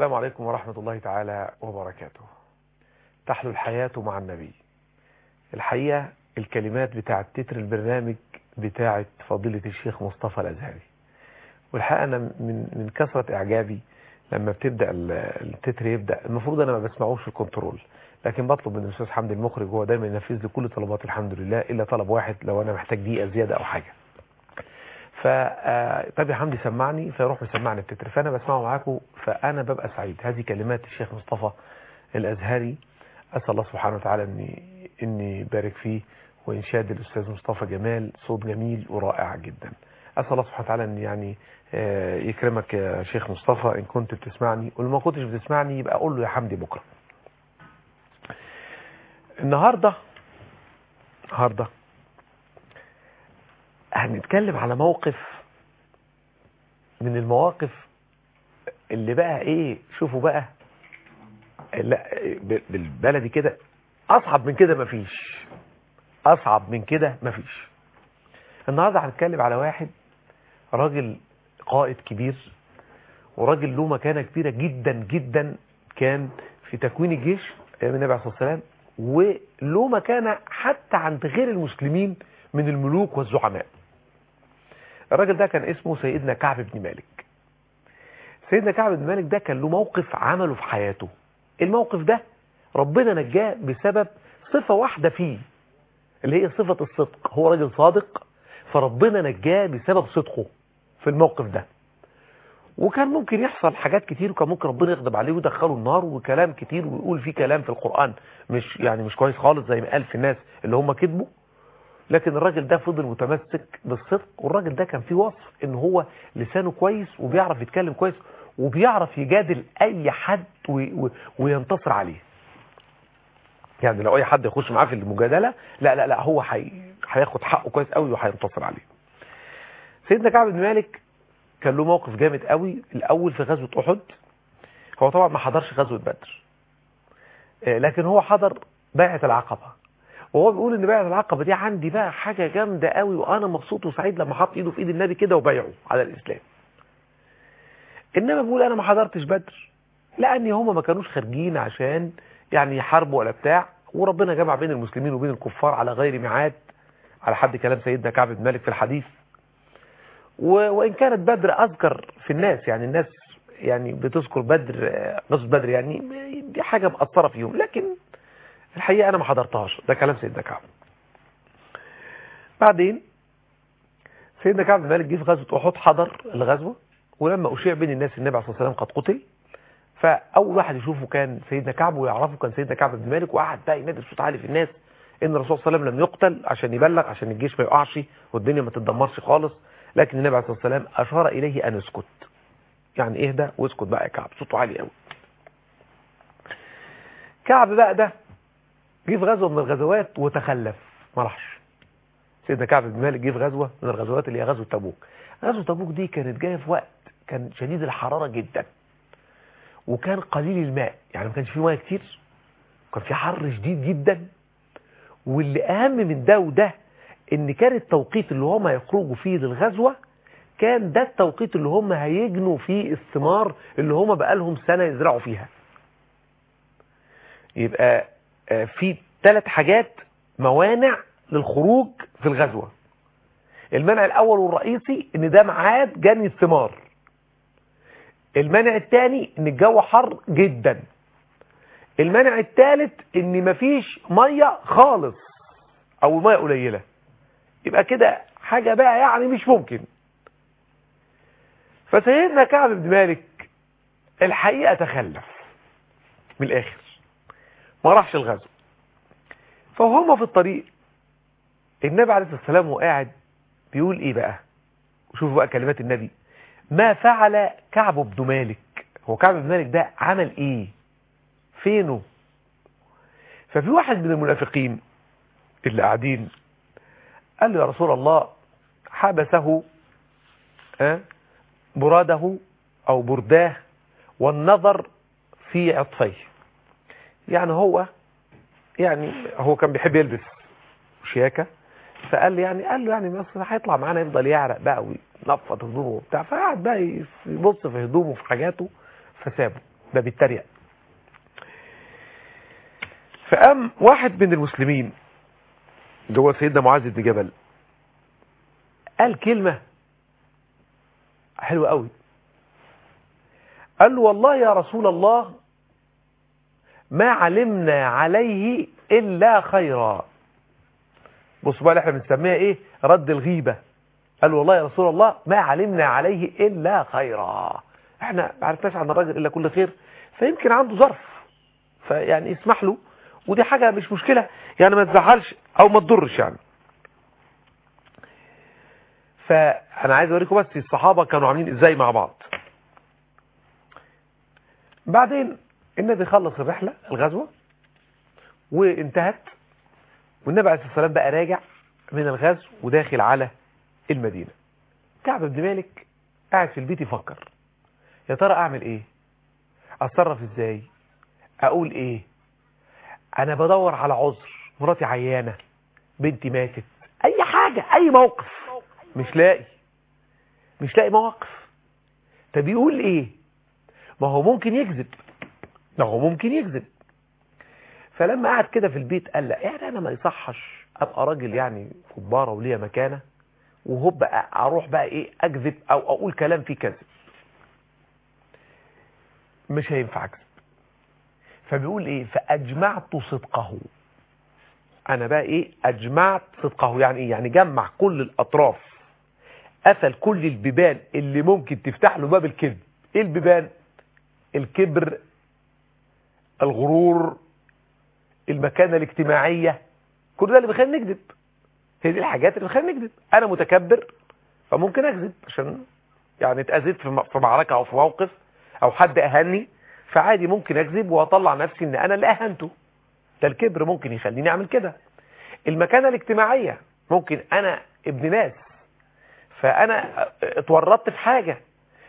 السلام عليكم ورحمة الله تعالى وبركاته تحلو الحياة مع النبي الحقيقة الكلمات بتاعة تتر البرنامج بتاعة فضيلة الشيخ مصطفى الأزهري والحقيقة أنا من, من كثرة إعجابي لما بتبدأ التتر يبدأ المفروض أنا ما بسمعوش في الكنترول لكن بطلب من الأستاذ حمدي المخرج هو دايما ينفذ لي كل طلبات الحمد لله إلا طلب واحد لو أنا محتاج دقيقة زيادة أو حاجة ف طب يا حمدي سمعني فيروح يسمعني التتر فانا بسمعه معاكم فانا ببقى سعيد هذه كلمات الشيخ مصطفى الازهري اسال الله سبحانه وتعالى اني اني يبارك فيه وانشاد الاستاذ مصطفى جمال صوت جميل ورائع جدا اسال الله سبحانه وتعالى ان يعني يكرمك يا شيخ مصطفى ان كنت بتسمعني ولو ما كنتش بتسمعني يبقى اقول له يا حمدي بكره النهارده النهارده هنتكلم على موقف من المواقف اللي بقى ايه شوفوا بقى لا بالبلدي كده اصعب من كده مفيش اصعب من كده مفيش النهارده هنتكلم على واحد راجل قائد كبير وراجل له مكانه كبيره جدا جدا كان في تكوين الجيش ايام النبي عليه الصلاه والسلام وله مكانه حتى عند غير المسلمين من الملوك والزعماء الراجل ده كان اسمه سيدنا كعب بن مالك سيدنا كعب بن مالك ده كان له موقف عمله في حياته الموقف ده ربنا نجاه بسبب صفة واحدة فيه اللي هي صفة الصدق هو راجل صادق فربنا نجاه بسبب صدقه في الموقف ده وكان ممكن يحصل حاجات كتير وكان ممكن ربنا يغضب عليه ويدخله النار وكلام كتير ويقول فيه كلام في القرآن مش يعني مش كويس خالص زي ما قال في الناس اللي هم كذبوا لكن الراجل ده فضل متمسك بالصدق والراجل ده كان فيه وصف ان هو لسانه كويس وبيعرف يتكلم كويس وبيعرف يجادل اي حد وينتصر عليه يعني لو اي حد يخش معاه في المجادلة لا لا لا هو هياخد حقه كويس قوي وهينتصر عليه سيدنا كعب بن مالك كان له موقف جامد قوي الاول في غزوة احد هو طبعا ما حضرش غزوة بدر لكن هو حضر بيعة العقبة وهو بيقول ان بيعة العقبة دي عندي بقى حاجة جامدة قوي وانا مبسوط وسعيد لما حط ايده في ايد النبي كده وبايعه على الاسلام انما بيقول انا ما حضرتش بدر لان هما ما كانوش خارجين عشان يعني يحاربوا ولا بتاع وربنا جمع بين المسلمين وبين الكفار على غير ميعاد على حد كلام سيدنا كعب بن مالك في الحديث وان كانت بدر اذكر في الناس يعني الناس يعني بتذكر بدر غزوه بدر يعني دي حاجه مأثره فيهم لكن الحقيقة أنا ما حضرتهاش ده كلام سيدنا كعب بعدين سيدنا كعب بن مالك جه في غزوة أحد حضر الغزوة ولما أشيع بين الناس النبي عليه الصلاة والسلام قد قتل فأول واحد يشوفه كان سيدنا كعب ويعرفه كان سيدنا كعب بن مالك وقعد بقى ينادي بصوت عالي في الناس إن الرسول صلى الله عليه وسلم لم يقتل عشان يبلغ عشان الجيش ما يقعش والدنيا ما تتدمرش خالص لكن النبي عليه الصلاة والسلام أشار إليه أن اسكت يعني اهدى واسكت بقى يا كعب صوته عالي قوي كعب بقى ده جه في غزوة من الغزوات وتخلف ما راحش سيدنا كعب بن مالك جه في غزوة من الغزوات اللي هي غزوة تبوك غزوة تبوك دي كانت جاية في وقت كان شديد الحرارة جدا وكان قليل الماء يعني ما كانش فيه ميه كتير كان في حر شديد جدا واللي اهم من ده وده ان كان التوقيت اللي هم يخرجوا فيه للغزوة كان ده التوقيت اللي هم هيجنوا فيه الثمار اللي هم بقالهم سنة يزرعوا فيها يبقى في ثلاث حاجات موانع للخروج في الغزوة المنع الأول والرئيسي ان ده ميعاد جني الثمار المنع الثاني ان الجو حر جدا المنع الثالث ان مفيش مية خالص او مية قليلة يبقى كده حاجة بقى يعني مش ممكن فسيدنا كعب بن مالك الحقيقة تخلف من الاخر ما راحش الغزو فهم في الطريق النبي عليه الصلاة والسلام وقاعد بيقول ايه بقى شوفوا بقى كلمات النبي ما فعل كعب بن مالك هو كعب بن مالك ده عمل ايه فينه ففي واحد من المنافقين اللي قاعدين قال له يا رسول الله حبسه أه براده او برداه والنظر في عطفيه يعني هو يعني هو كان بيحب يلبس شياكة فقال لي يعني قال له يعني مصر هيطلع معانا يفضل يعرق بقى وينفض هدومه وبتاع فقعد بقى يبص في هدومه في حاجاته فسابه ده بيتريق فقام واحد من المسلمين اللي هو سيدنا معاذ بن جبل قال كلمة حلوة قوي قال له والله يا رسول الله ما علمنا عليه إلا خيرا بصوا بقى اللي احنا بنسميها ايه رد الغيبة قال له والله يا رسول الله ما علمنا عليه إلا خيرا احنا ما عرفناش عن الراجل إلا كل خير فيمكن عنده ظرف فيعني اسمح له ودي حاجة مش مشكلة يعني ما تزعلش او ما تضرش يعني فانا عايز اوريكم بس الصحابة كانوا عاملين ازاي مع بعض بعدين النبي خلص الرحلة الغزوة وانتهت والنبي عليه الصلاة والسلام بقى راجع من الغزو وداخل على المدينة كعب بن مالك قاعد في البيت يفكر يا ترى اعمل ايه اتصرف ازاي اقول ايه انا بدور على عذر مراتي عيانة بنتي ماتت اي حاجة اي موقف مش لاقي مش لاقي مواقف طب يقول ايه ما هو ممكن يكذب ما هو ممكن يكذب فلما قعد كده في البيت قال لا يعني انا ما يصحش ابقى راجل يعني كبارة وليا مكانة وهوب بقى اروح بقى ايه اكذب او اقول كلام فيه كذب مش هينفع اكذب فبيقول ايه فاجمعت صدقه انا بقى ايه اجمعت صدقه يعني ايه يعني جمع كل الاطراف قفل كل البيبان اللي ممكن تفتح له باب الكذب ايه البيبان الكبر الغرور المكانة الاجتماعية كل ده اللي بيخلينا نكذب هي دي الحاجات اللي بتخلينا نكذب انا متكبر فممكن اكذب عشان يعني اتأذيت في معركة او في موقف او حد اهني فعادي ممكن اكذب واطلع نفسي ان انا اللي اهنته ده الكبر ممكن يخليني اعمل كده المكانة الاجتماعية ممكن انا ابن ناس فانا اتورطت في حاجة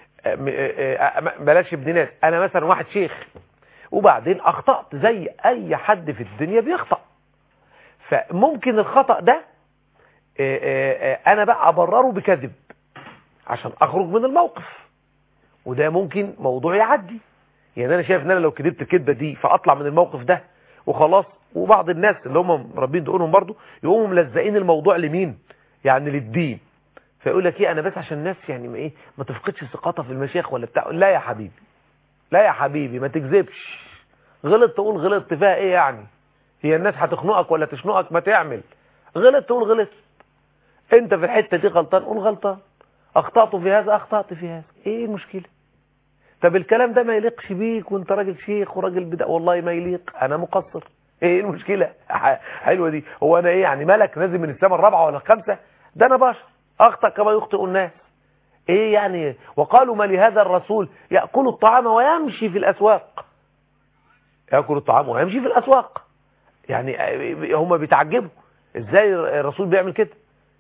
بلاش ابن ناس انا مثلا واحد شيخ وبعدين اخطأت زي اي حد في الدنيا بيخطأ فممكن الخطأ ده انا بقى ابرره بكذب عشان اخرج من الموقف وده ممكن موضوع يعدي يعني انا شايف ان انا لو كذبت الكذبه دي فاطلع من الموقف ده وخلاص وبعض الناس اللي هم مربين دقونهم برضو يقوموا ملزقين الموضوع لمين يعني للدين فيقول لك ايه انا بس عشان الناس يعني ما ايه ما تفقدش ثقتها في المشايخ ولا بتاع لا يا حبيبي لا يا حبيبي ما تكذبش غلط تقول غلطت فيها ايه يعني هي الناس هتخنقك ولا تشنقك ما تعمل غلط تقول غلط انت في الحته دي غلطان قول غلطان اخطأت في هذا اخطأت في هذا ايه المشكله طب الكلام ده ما يليقش بيك وانت راجل شيخ وراجل بدأ والله ما يليق انا مقصر ايه المشكلة حلوة دي هو انا ايه يعني ملك نازل من السماء الرابعة ولا الخامسة ده انا بشر اخطأ كما يخطئ الناس ايه يعني وقالوا ما لهذا الرسول يأكل الطعام ويمشي في الاسواق يأكل الطعام ويمشي في الاسواق يعني هم بيتعجبوا ازاي الرسول بيعمل كده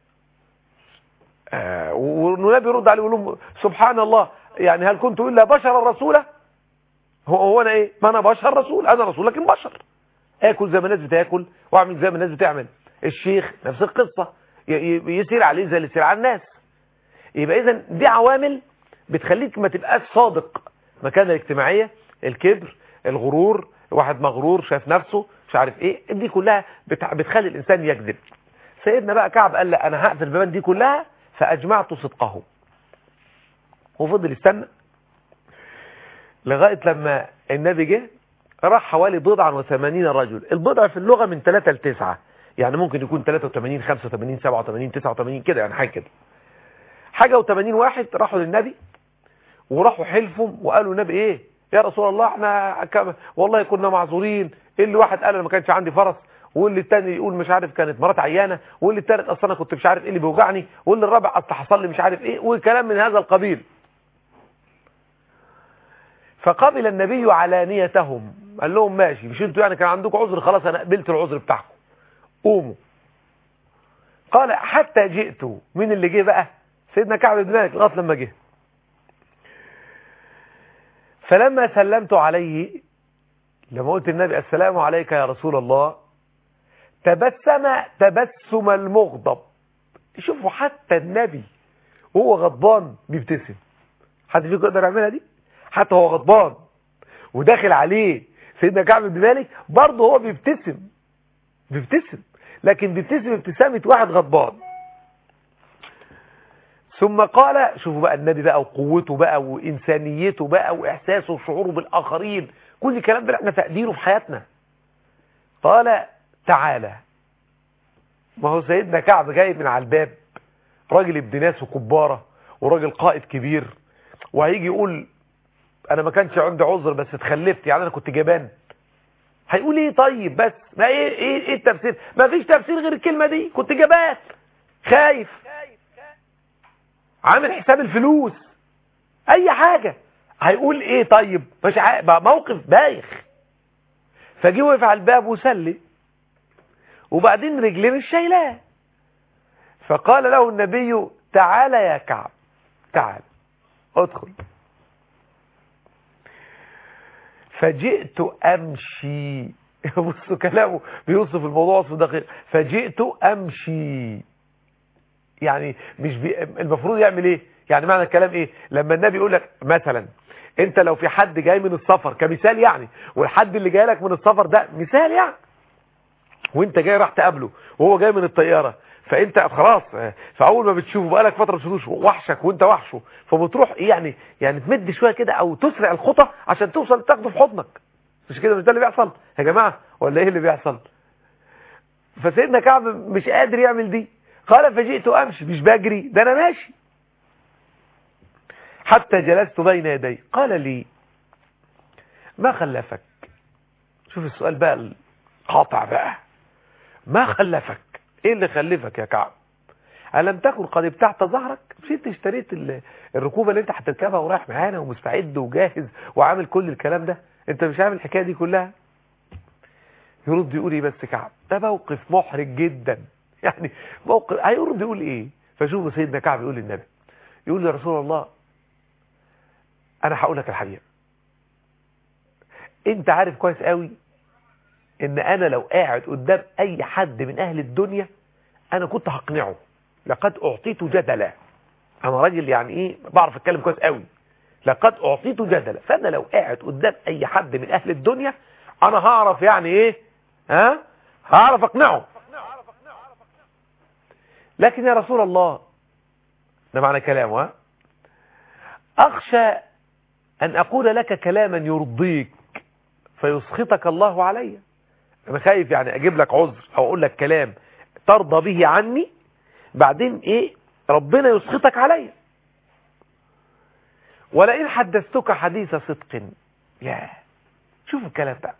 آه والنبي يرد عليه ويقول لهم سبحان الله يعني هل كنت إلا بشر رسولا هو, هو أنا إيه ما أنا بشر رسول أنا رسول لكن بشر آكل زي ما الناس بتاكل وأعمل زي ما الناس بتعمل الشيخ نفس القصة يسير عليه زي اللي يسير على الناس يبقى إذا دي عوامل بتخليك ما تبقاش صادق مكانة الاجتماعية الكبر الغرور واحد مغرور شايف نفسه مش عارف ايه دي كلها بتخلي الانسان يكذب سيدنا بقى كعب قال لا انا هقفل البيبان دي كلها فاجمعت صدقه وفضل يستنى لغاية لما النبي جه راح حوالي بضعا وثمانين رجل البضع في اللغة من 3 ل 9 يعني ممكن يكون 83 85 87 89 كده يعني حاجة كده حاجة و80 واحد راحوا للنبي وراحوا حلفهم وقالوا النبي ايه يا رسول الله احنا كم والله كنا معذورين اللي واحد قال انا ما كانش عندي فرس واللي التاني يقول مش عارف كانت مرات عيانه واللي التالت اصلا انا كنت مش عارف ايه اللي بيوجعني واللي الرابع اصل حصل لي مش عارف ايه وكلام من هذا القبيل فقبل النبي علانيتهم قال لهم ماشي مش انتوا يعني كان عندكم عذر خلاص انا قبلت العذر بتاعكم قوموا قال حتى جئت مين اللي جه بقى سيدنا كعب بن مالك لغايه لما جه فلما سلمت عليه لما قلت النبي السلام عليك يا رسول الله تبسم تبسم المغضب شوفوا حتى النبي وهو غضبان بيبتسم حد فيكم يقدر يعملها دي حتى هو غضبان وداخل عليه سيدنا كعب بن مالك برضه هو بيبتسم بيبتسم لكن بيبتسم ابتسامة واحد غضبان ثم قال شوفوا بقى النبي بقى وقوته بقى وإنسانيته بقى وإحساسه وشعوره بالآخرين كل الكلام ده احنا تقديره في حياتنا قال تعالى ما هو سيدنا كعب جاي من على الباب راجل ابن ناس وكبارة وراجل قائد كبير وهيجي يقول انا ما كانش عندي عذر بس اتخلفت يعني انا كنت جبان هيقول ايه طيب بس ما ايه ايه ايه التفسير ما فيش تفسير غير الكلمة دي كنت جبان خايف عامل حساب الفلوس اي حاجة هيقول ايه طيب مش ع... موقف بايخ فجي وقف على الباب وسلي وبعدين رجلين الشيلاه فقال له النبي تعال يا كعب تعال ادخل فجئت امشي بصوا كلامه بيوصف الموضوع وصف دقيق فجئت امشي يعني مش بي... المفروض يعمل ايه يعني معنى الكلام ايه لما النبي يقول لك مثلا انت لو في حد جاي من السفر كمثال يعني والحد اللي جاي لك من السفر ده مثال يعني وانت جاي راح تقابله وهو جاي من الطيارة فانت خلاص فاول ما بتشوفه بقالك فتره ما تشوفوش وحشك وانت وحشه فبتروح يعني يعني تمد شويه كده او تسرع الخطى عشان توصل تاخده في حضنك مش كده مش ده اللي بيحصل يا جماعه ولا ايه اللي بيحصل فسيدنا كعب مش قادر يعمل دي قال فجئت امشي مش بجري ده انا ماشي حتى جلست بين يدي قال لي ما خلفك شوف السؤال بقى القاطع بقى ما خلفك ايه اللي خلفك يا كعب ألم تكن قد ابتعت ظهرك مش انت اشتريت الركوبة اللي انت هتركبها ورايح معانا ومستعد وجاهز وعامل كل الكلام ده انت مش عامل الحكاية دي كلها يرد يقول ايه بس كعب ده موقف محرج جدا يعني موقف هيرد يقول ايه فشوفوا سيدنا كعب يقول للنبي يقول يا رسول الله انا هقول لك الحقيقة انت عارف كويس قوي ان انا لو قاعد قدام اي حد من اهل الدنيا انا كنت هقنعه لقد اعطيت جدلا انا راجل يعني ايه بعرف اتكلم كويس قوي لقد اعطيت جدلا فانا لو قاعد قدام اي حد من اهل الدنيا انا هعرف يعني ايه ها هعرف اقنعه لكن يا رسول الله ده معنى كلامه ها اخشى ان اقول لك كلاما يرضيك فيسخطك الله علي انا خايف يعني اجيب لك عذر او اقول لك كلام ترضى به عني بعدين ايه ربنا يسخطك عليا ولئن حدثتك حديث صدق يا شوف الكلام ده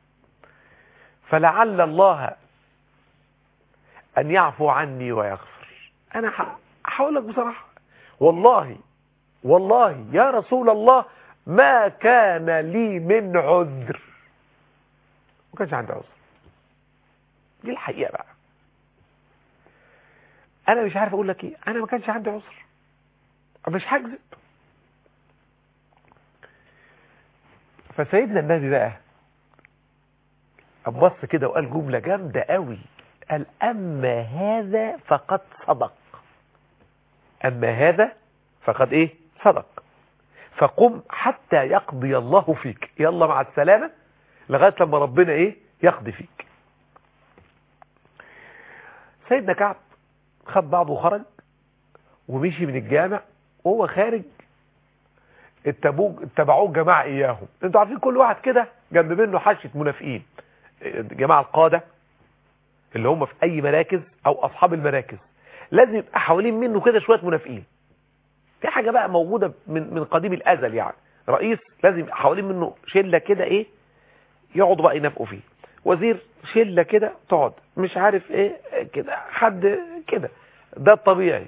فلعل الله ان يعفو عني ويغفر انا هقول لك بصراحة والله والله يا رسول الله ما كان لي من عذر ما كانش عندي عذر دي الحقيقة بقى انا مش عارف اقول لك ايه انا ما كانش عندي عذر مش هكذب فسيدنا النبي بقى بص كده وقال جملة جامدة قوي قال اما هذا فقد صدق اما هذا فقد ايه صدق فقم حتى يقضي الله فيك يلا مع السلامة لغاية لما ربنا ايه يقضي فيك سيدنا كعب خد بعضه وخرج ومشي من الجامع وهو خارج اتبعوه جماعة اياهم انتوا عارفين كل واحد كده جنب منه حاشة منافقين جماعة القادة اللي هم في اي مراكز او اصحاب المراكز لازم يبقى حوالين منه كده شوية منافقين في حاجة بقى موجودة من من قديم الازل يعني رئيس لازم يبقى حوالين منه شلة كده ايه يقعدوا بقى ينافقوا فيه وزير شلة كده تقعد مش عارف ايه كده حد كده ده الطبيعي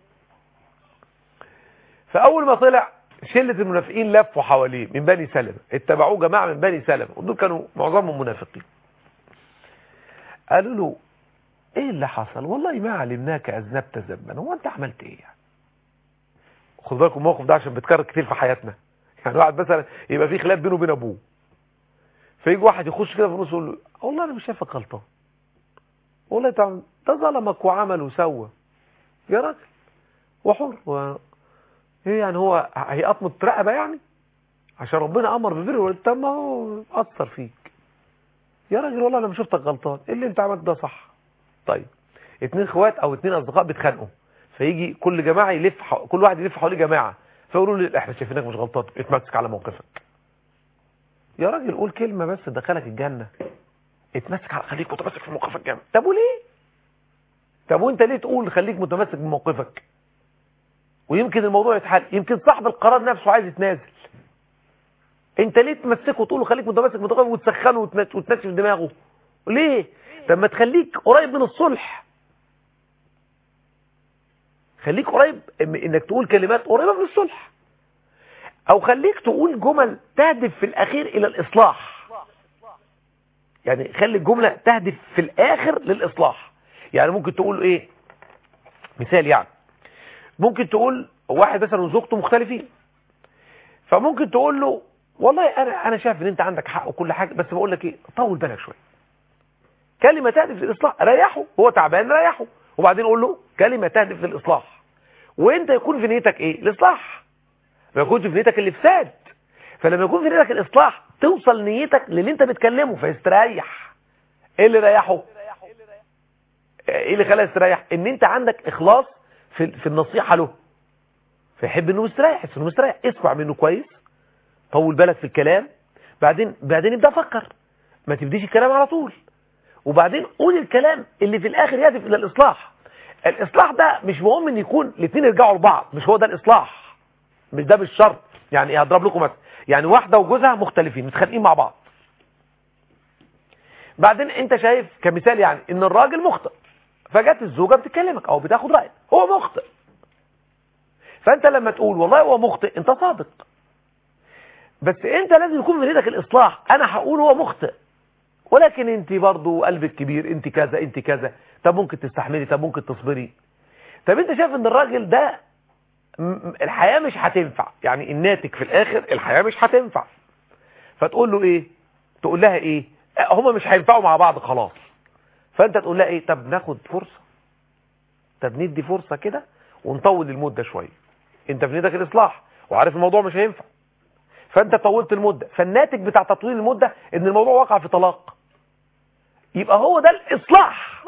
فاول ما طلع شلة المنافقين لفوا حواليه من بني سلمة اتبعوه جماعة من بني سلمة ودول كانوا معظمهم منافقين قالوا له ايه اللي حصل والله ما علمناك اذنبت ذنبا هو انت عملت ايه يعني خد بالكم الموقف ده عشان بيتكرر كتير في حياتنا يعني واحد مثلا يبقى في خلاف بينه وبين ابوه فيجي واحد يخش كده في النص يقول له والله انا مش شايفك غلطان والله ده ظلمك وعمل وسوى يا راجل وحر و... ايه يعني هو هيقطمط رقبه يعني عشان ربنا امر بالبر والإحسان. طب ما هو اثر فيك يا راجل والله انا ما شفتك غلطان إيه اللي انت عملته ده صح طيب اتنين اخوات او اتنين اصدقاء بيتخانقوا فيجي كل جماعه يلف حو... كل واحد يلف حواليه جماعه فيقولوا لي احنا شايفينك مش غلطان اتمسك على موقفك يا راجل قول كلمه بس تدخلك الجنه اتمسك على خليك متمسك في موقفك جامد طب وليه طب وانت ليه تقول خليك متمسك بموقفك ويمكن الموضوع يتحل يمكن صاحب القرار نفسه عايز يتنازل انت ليه تمسكه وتقول له خليك متمسك بموقفك وتسخنه وتنش- وتنشف دماغه ليه طب ما تخليك قريب من الصلح خليك قريب إم- انك تقول كلمات قريبه من الصلح او خليك تقول جمل تهدف في الاخير الى الاصلاح يعني خلي الجمله تهدف في الاخر للاصلاح يعني ممكن تقول ايه مثال يعني ممكن تقول واحد مثلا وزوجته مختلفين فممكن تقول له والله انا انا شايف ان انت عندك حق وكل حاجه بس بقول لك ايه طول بالك شويه كلمه تهدف للاصلاح ريحه هو تعبان ريحه وبعدين قول له كلمه تهدف للاصلاح وانت يكون في نيتك ايه الاصلاح ما يكونش في نيتك الافساد فلما يكون في نيتك الاصلاح توصل نيتك للي انت بتكلمه فيستريح ايه اللي ريحه ايه اللي خلاه يستريح ان انت عندك اخلاص في في النصيحه له فيحب انه مستريح يحس انه مستريح اسمع منه كويس طول بالك في الكلام بعدين بعدين ابدا فكر ما تبديش الكلام على طول وبعدين قول الكلام اللي في الاخر يهدف الى الاصلاح الاصلاح ده مش مهم ان يكون الاثنين يرجعوا لبعض مش هو ده الاصلاح مش ده بالشرط يعني ايه هضرب لكم مثلا يعني واحده وجوزها مختلفين متخانقين مع بعض بعدين انت شايف كمثال يعني ان الراجل مخطئ فجت الزوجه بتكلمك او بتاخد رايك هو مخطئ فانت لما تقول والله هو مخطئ انت صادق بس انت لازم يكون من ايدك الاصلاح انا هقول هو مخطئ ولكن انت برضو قلبك كبير انت كذا انت كذا طب ممكن تستحملي طب ممكن تصبري طب انت شايف ان الراجل ده م- م- الحياة مش هتنفع يعني الناتج في الاخر الحياة مش هتنفع فتقول له ايه تقول لها ايه اه، هما مش هينفعوا مع بعض خلاص فانت تقول لها ايه طب ناخد فرصة طب ندي فرصة كده ونطول المدة شوية انت في نيتك الاصلاح وعارف الموضوع مش هينفع فانت طولت المدة فالناتج بتاع تطويل المدة ان الموضوع وقع في طلاق يبقى هو ده الاصلاح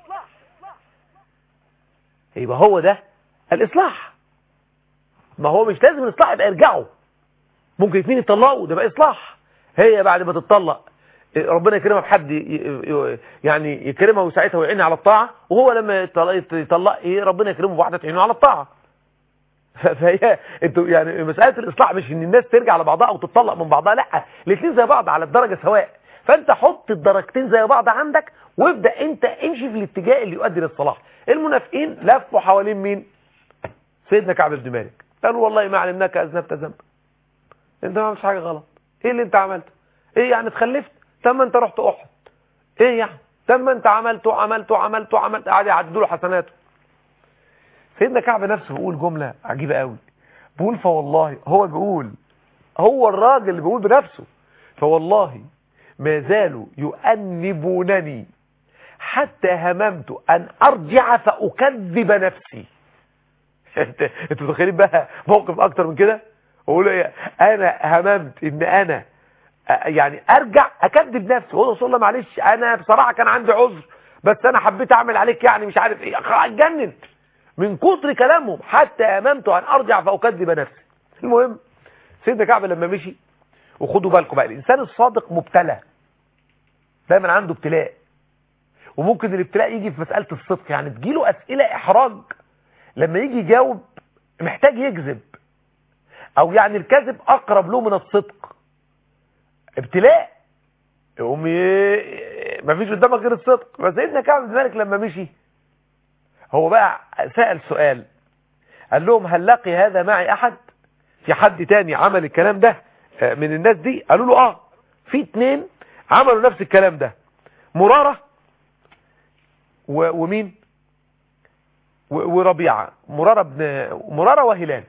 يبقى هو ده الاصلاح ما هو مش لازم الاصلاح يبقى يرجعوا ممكن اثنين يتطلقوا ده بقى اصلاح هي بعد ما تتطلق ربنا يكرمها بحد ي- ي- يعني يكرمها ويساعدها ويعينها على الطاعه وهو لما يطلق يطلق ايه ربنا يكرمه بواحده تعينه على الطاعه ف- فهي انتوا يعني مساله الاصلاح مش ان الناس ترجع لبعضها او تتطلق من بعضها لا الاثنين زي بعض على الدرجه سواء فانت حط الدرجتين زي بعض عندك وابدا انت امشي في الاتجاه اللي يؤدي للصلاح المنافقين لفوا حوالين مين سيدنا كعب بن مالك قالوا والله ما علمناك اذنبت ذنب انت ما عملتش حاجه غلط ايه اللي انت عملته ايه يعني اتخلفت طب ما انت رحت احد ايه يعني طب ما انت عملت وعملت وعملت وعملت قاعد يعدوا له حسناته سيدنا كعب نفسه بيقول جمله عجيبه قوي بيقول فوالله هو بيقول هو الراجل اللي بيقول بنفسه فوالله ما زالوا يؤنبونني حتى هممت ان ارجع فاكذب نفسي انت انتوا متخيلين بقى موقف اكتر من كده اقول ايه انا هممت ان انا أ- يعني ارجع اكذب نفسي اقول رسول الله معلش انا بصراحه كان عندي عذر بس انا حبيت اعمل عليك يعني مش عارف ايه خ- اتجنن من كتر كلامهم حتى اممت ان ارجع فاكذب نفسي المهم سيدنا كعب لما مشي وخدوا بالكم بقى الانسان الصادق مبتلى دايما عنده ابتلاء وممكن الابتلاء يجي في مساله الصدق يعني تجيله اسئله احراج لما يجي يجاوب محتاج يكذب او يعني الكذب اقرب له من الصدق ابتلاء يقوم ي- مفيش قدامك غير الصدق فسيدنا كعب بن مالك لما مشي هو بقى سأل سؤال قال لهم هل لقي هذا معي احد في حد تاني عمل الكلام ده آه، من الناس دي قالوا له اه في اتنين عملوا نفس الكلام ده مرارة و- ومين و- وربيعة مرارة بن مرارة وهلال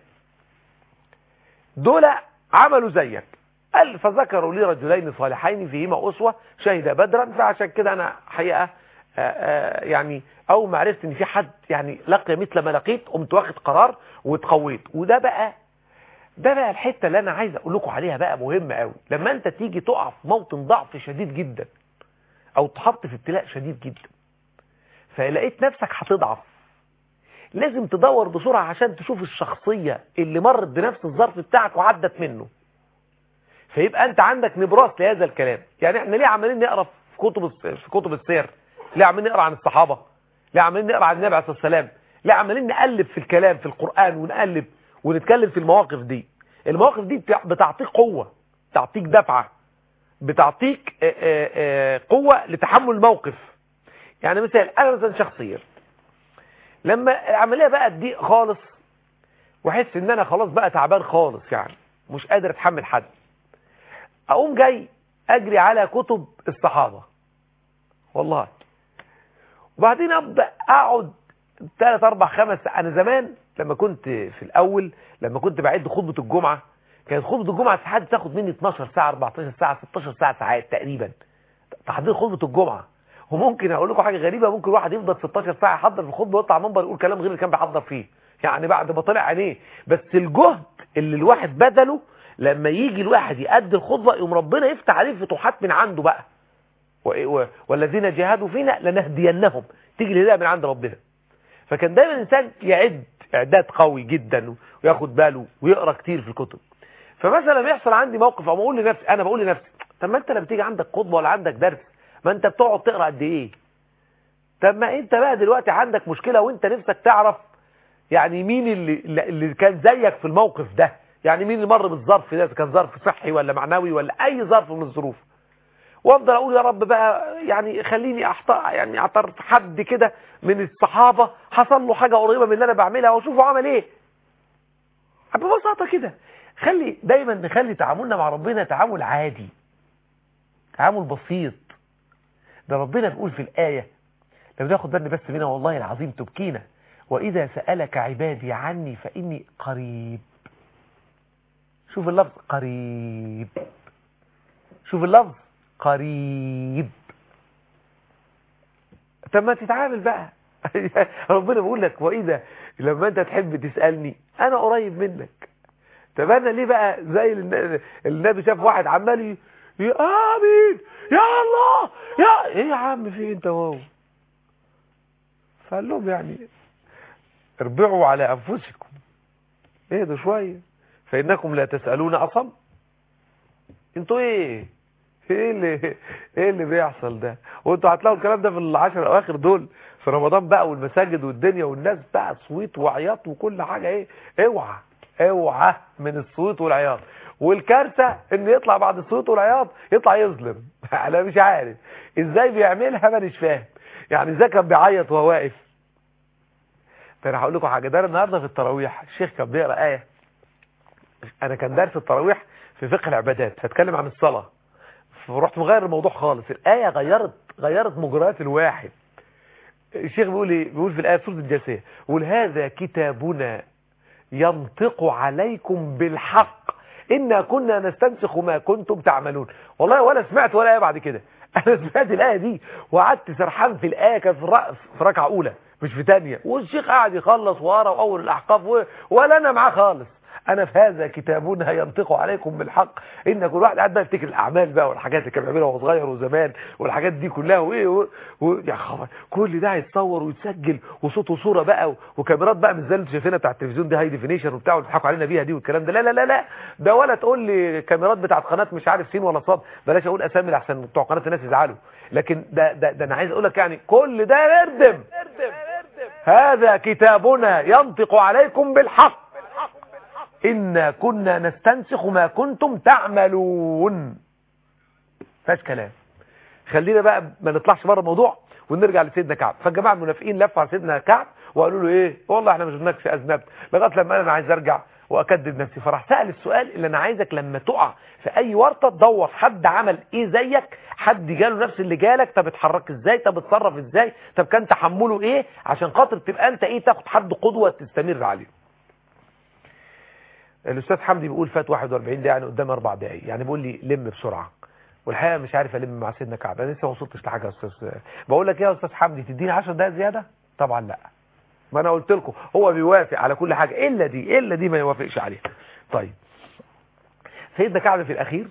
دول عملوا زيك قال فذكروا لي رجلين صالحين فيهما أسوة شهد بدرا فعشان كده أنا حقيقة آه، آه، يعني أول ما عرفت إن في حد يعني لقي مثل ما لقيت قمت واخد قرار واتقويت وده بقى ده بقى الحته اللي انا عايز اقول لكم عليها بقى مهمه قوي لما انت تيجي تقع في موطن ضعف شديد جدا او تحط في ابتلاء شديد جدا فلقيت نفسك هتضعف لازم تدور بسرعه عشان تشوف الشخصيه اللي مرت بنفس الظرف بتاعك وعدت منه فيبقى انت عندك نبراس لهذا الكلام يعني احنا ليه عمالين نقرا في كتب في كتب السير ليه عمالين نقرا عن الصحابه ليه عمالين نقرا عن النبي عليه الصلاه والسلام ليه عمالين نقلب في الكلام في القران ونقلب ونتكلم في المواقف دي المواقف دي بتعطيك قوه بتعطيك دفعه بتعطيك قوه لتحمل الموقف يعني مثال انا مثلا شخصيا لما العمليه بقى تضيق خالص واحس ان انا خلاص بقى تعبان خالص يعني مش قادر اتحمل حد اقوم جاي اجري على كتب الصحابه والله وبعدين ابدا اقعد 3 4 5 انا زمان لما كنت في الاول لما كنت بعد خطبه الجمعه كانت خطبه الجمعه ساعات تاخد مني 12 ساعه 14 ساعه 16 ساعه ساعات تقريبا تحضير خطبه الجمعه وممكن اقول لكم حاجه غريبه ممكن واحد يفضل 16 ساعه يحضر في الخطبه ويطلع منبر يقول كلام غير اللي كان بيحضر فيه يعني بعد ما طلع عينيه بس الجهد اللي الواحد بذله لما يجي الواحد يأدي الخطبه يقوم ربنا يفتح عليه فتوحات من عنده بقى والذين جاهدوا فينا لنهدينهم تيجي الهدايه من عند ربنا فكان دايما الانسان يعد اعداد قوي جدا وياخد باله ويقرا كتير في الكتب فمثلا بيحصل عندي موقف او اقول لنفسي انا بقول لنفسي طب ما انت لما تيجي عندك خطبه ولا عندك درس ما انت بتقعد تقرا قد ايه طب ما انت بقى دلوقتي عندك مشكله وانت نفسك تعرف يعني مين اللي اللي كان زيك في الموقف ده يعني مين اللي مر بالظرف ده كان ظرف صحي ولا معنوي ولا اي ظرف من الظروف وافضل اقول يا رب بقى يعني خليني احطأ يعني اعترف حد كده من الصحابه حصل له حاجه قريبه من اللي انا بعملها واشوفه عمل ايه ببساطه كده خلي دايما نخلي تعاملنا مع ربنا تعامل عادي تعامل بسيط ده ربنا بيقول في الآية لو تاخد بالنا بس منها والله العظيم تبكينا وإذا سألك عبادي عني فإني قريب شوف اللفظ قريب شوف اللفظ قريب طب ما تتعامل بقى ربنا بيقول لك وإذا لما أنت تحب تسألني أنا قريب منك طب أنا ليه بقى زي النبي شاف واحد عمال يا آمين يا الله يا ايه يا عم في انت وهو فقال لهم يعني اربعوا على انفسكم اهدوا شويه فانكم لا تسالون اصم انتوا ايه ايه اللي ايه اللي بيحصل ده وانتوا هتلاقوا الكلام ده في العشر الاواخر دول في رمضان بقى والمساجد والدنيا والناس بقى صويت وعياط وكل حاجه ايه اوعى اوعى من الصوت والعياط والكارثه ان يطلع بعد الصوت والعياط يطلع يظلم انا مش عارف ازاي بيعملها مانيش فاهم يعني ازاي كان بيعيط وهو واقف فانا هقول لكم حاجه ده النهارده في التراويح الشيخ كان بيقرا ايه انا كان درس التراويح في فقه العبادات هتكلم عن الصلاه فرحت مغير الموضوع خالص الايه غيرت غيرت مجريات الواحد الشيخ بيقول ايه بيقول في الايه سوره الجاثيه يقول هذا كتابنا ينطق عليكم بالحق إنا كنا نستنسخ ما كنتم تعملون والله ولا سمعت ولا آية بعد كده أنا سمعت الآية دي وقعدت سرحان في الآية كان في, في ركعة أولى مش في تانية والشيخ قاعد يخلص ورا وأول الأحقاف و... ولا أنا معاه خالص أنا في هذا كتابنا ينطق عليكم بالحق إن كل واحد قاعد بقى يفتكر الأعمال بقى والحاجات اللي كان بيعملها وهو صغير وزمان والحاجات دي كلها وإيه و... و... يا خبر كل ده هيتصور ويتسجل وصوت وصورة بقى و... وكاميرات بقى مش زي اللي شايفينها بتاع التلفزيون دي هاي ديفينيشن وبتاع وبيضحكوا علينا بيها دي والكلام ده لا لا لا لا ده ولا تقول لي كاميرات بتاعت قناه مش عارف سين ولا صاد بلاش اقول اسامي لحسن بتوع قناه الناس يزعلوا لكن ده ده, ده انا عايز اقول لك يعني كل ده اردم هذا كتابنا ينطق عليكم بالحق إنا كنا نستنسخ ما كنتم تعملون فاش كلام خلينا بقى ما نطلعش بره الموضوع ونرجع لسيدنا كعب فالجماعه المنافقين لفوا على سيدنا كعب وقالوا له ايه والله احنا ما شفناكش اذنبت لغايه لما انا عايز ارجع واكدب نفسي فراح سال السؤال اللي انا عايزك لما تقع في اي ورطه تدور حد عمل ايه زيك حد جاله نفس اللي جالك طب اتحرك ازاي طب اتصرف ازاي طب كان تحمله ايه عشان خاطر تبقى انت ايه تاخد حد قدوه تستمر عليه الاستاذ حمدي بيقول فات 41 دقيقه يعني قدام اربع دقايق يعني بيقول لي لم بسرعه والحقيقه مش عارف الم مع سيدنا كعب انا لسه ما وصلتش لحاجه يا استاذ بقول لك ايه يا استاذ حمدي تديني 10 دقايق زياده طبعا لا ما انا قلت لكم هو بيوافق على كل حاجه الا دي الا دي ما يوافقش عليها طيب سيدنا كعب في الاخير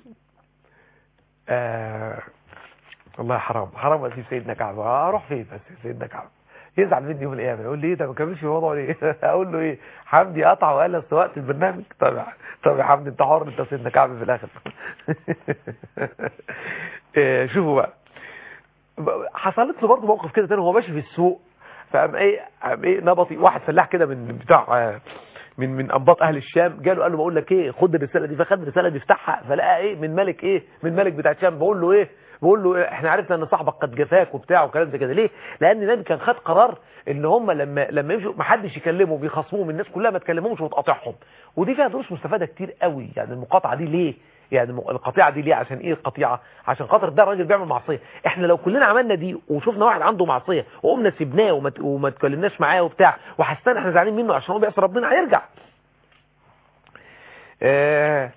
آه والله حرام حرام اسيب سيدنا كعب اروح فين بس سيدنا كعب يزعل مني يوم القيامه يقول لي ايه ده ما كملش في الموضوع ليه اقول له ايه حمدي قطع وقال لي وقت البرنامج طب يا- طب يا حمدي انت حر انت سيدنا كعب في الاخر آه، شوفوا بقى حصلت له برضه موقف كده تاني وهو ماشي في السوق فقام ايه قام ايه نبطي واحد فلاح كده من بتاع آه، من من انباط اهل الشام جاله قال له بقول لك ايه خد الرساله دي فخد الرساله دي فتحها فلقى ايه من ملك ايه من ملك بتاع الشام بقول له ايه بقول له إيه احنا عرفنا ان صاحبك قد جفاك وبتاع وكلام زي كده ليه لان النبي كان خد قرار ان هم لما لما يمشوا ما حدش يكلمهم بيخاصموهم الناس كلها ما تكلمهمش وتقاطعهم ودي فيها دروس مستفاده كتير قوي يعني المقاطعه دي ليه يعني الم- القطيعه دي ليه عشان ايه القطيعه عشان خاطر ده راجل بيعمل معصيه احنا لو كلنا عملنا دي وشفنا واحد عنده معصيه وقمنا سيبناه وما ت- وما تكلمناش معاه وبتاع وحسينا احنا زعلانين منه عشان هو بيعصي ربنا هيرجع آه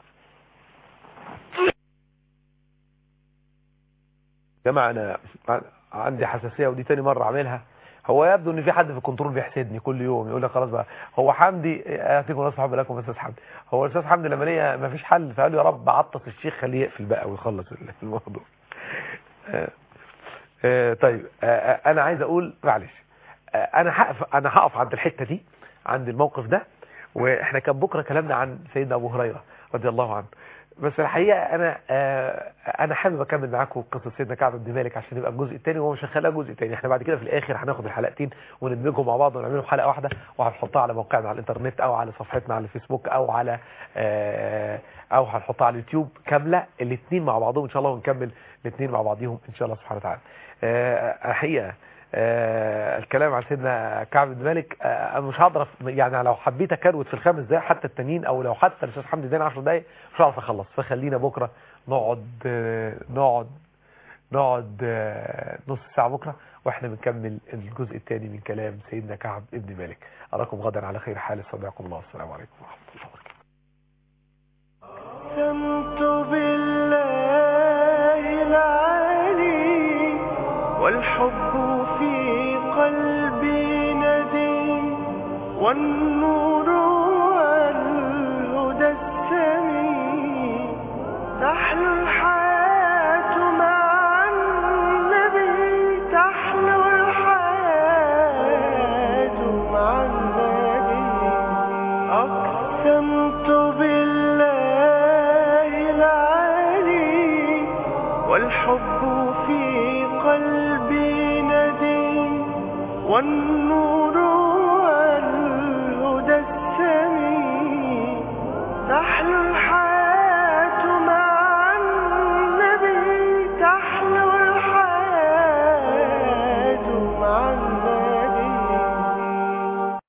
جماعة انا عندي حساسية ودي تاني مرة اعملها هو يبدو ان في حد في الكنترول بيحسدني كل يوم يقول لك خلاص بقى هو حمدي اعطيكم الله صحاب لكم استاذ حمدي هو الاستاذ حمدي لما ليا ما فيش حل فقال له يا رب عطس الشيخ خليه يقفل بقى ويخلص الموضوع آه، آه، طيب آه، آه، انا عايز اقول معلش آه، انا هقف انا هقف عند الحته دي عند الموقف ده واحنا كان بكره كلامنا عن سيدنا ابو هريره رضي الله عنه بس الحقيقه انا آه، انا حابب اكمل معاكم قصه سيدنا كعب بن مالك عشان يبقى الجزء الثاني وهو مش هنخليها جزء ثاني احنا بعد كده في الاخر هناخد الحلقتين وندمجهم مع بعض ونعملهم حلقه واحده وهنحطها على موقعنا على الانترنت او على صفحتنا على الفيسبوك او على آه، او هنحطها على اليوتيوب كامله الاثنين مع بعضهم ان شاء الله ونكمل الاثنين مع بعضهم ان شاء الله سبحانه وتعالى آه، الحقيقه آه، الكلام عن سيدنا كعب بن مالك آه، انا مش هقدر أف- يعني لو حبيت اكروت في الخمس دقايق حتى التانيين او لو حتى الاستاذ حمدي اداني 10 دقايق مش هعرف اخلص فخلينا بكره نقعد آه، نقعد نقعد آه، نص ساعه بكره واحنا بنكمل الجزء الثاني من كلام سيدنا كعب بن مالك اراكم غدا على خير حال استودعكم الله والسلام عليكم ورحمه الله وبركاته أقسمت بالله العلي والحب في قلبي ندي والنور والهدى السمي تحلو الحياة مع النبي تحلو الحياة مع النبي أقسمت بالله العلي والحب في قلبي ندي والنور